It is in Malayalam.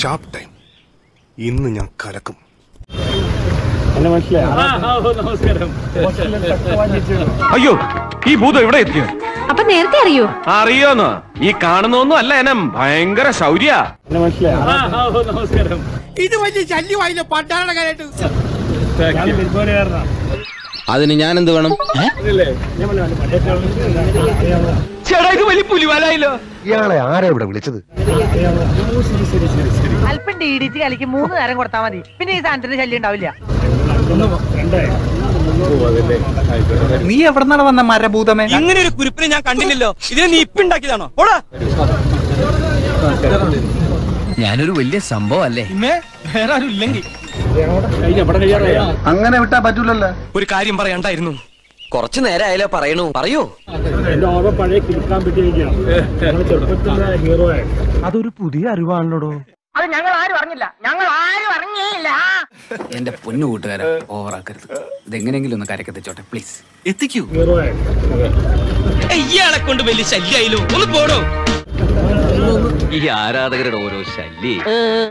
ഷാർപ്പ് ടൈം ഇന്ന് ഞാൻ കലക്കും അയ്യോ ഈ ഭൂതം എവിടെ എത്തിയോ അപ്പൊ നേരത്തെ അറിയോ അറിയോന്നോ ഈ കാണുന്നൊന്നും അല്ല എനം ഭയങ്കര ശൗര്യ ഇത് വലിയ ശല്യമായില്ല പണ്ടാരുടെ കാര്യമായിട്ട് അതിന് ഞാൻ എന്ത് വേണം ചേട്ടാ ഇത് വലിയ പുലിവാലായില്ലോ ഇയാളെ ആരാ ഇവിടെ വിളിച്ചത് അല്പം ഡി ഡി ടി കളിക്ക് മൂന്ന് നേരം കൊടുത്താൽ മതി പിന്നെ ഈ സാധനത്തിന് ശല്യം ഉണ്ടാവില്ല നീ എവിടെന്നാണ് വന്ന മരഭൂതമേ ഇങ്ങനെ ഒരു കുരിപ്പിനെ ഞാൻ കണ്ടില്ലല്ലോ ഇതിനെ നീ ഇപ്പിണ്ടാക്കിയതാണോ ഓടാ ഞാനൊരു വലിയ സംഭവം അല്ലേ അങ്ങനെ വിട്ടാ പറ്റൂലല്ലോ ഒരു കാര്യം പറയണ്ടായിരുന്നു കുറച്ചു നേരം ആയാലോ പറയണു പറയൂ അതൊരു പുതിയ അറിവാണല്ലോടോ അത് ഞങ്ങൾ ആരും അറിഞ്ഞില്ല ഞങ്ങൾ ആരും അറിഞ്ഞേയില്ല എന്റെ പൊന്നു കൂട്ടുകാരെ ഓവറാക്കരുത് ഇതെങ്ങനെയെങ്കിലും ഒന്ന് കരക്കെത്തിച്ചോട്ടെ പ്ലീസ് എത്തിക്കൂ ഇയാളെ കൊണ്ട് വലിയ ശല്യായാലും ഒന്ന് പോടോ ഈ ആരാധകരുടെ ഓരോ ശല്യേ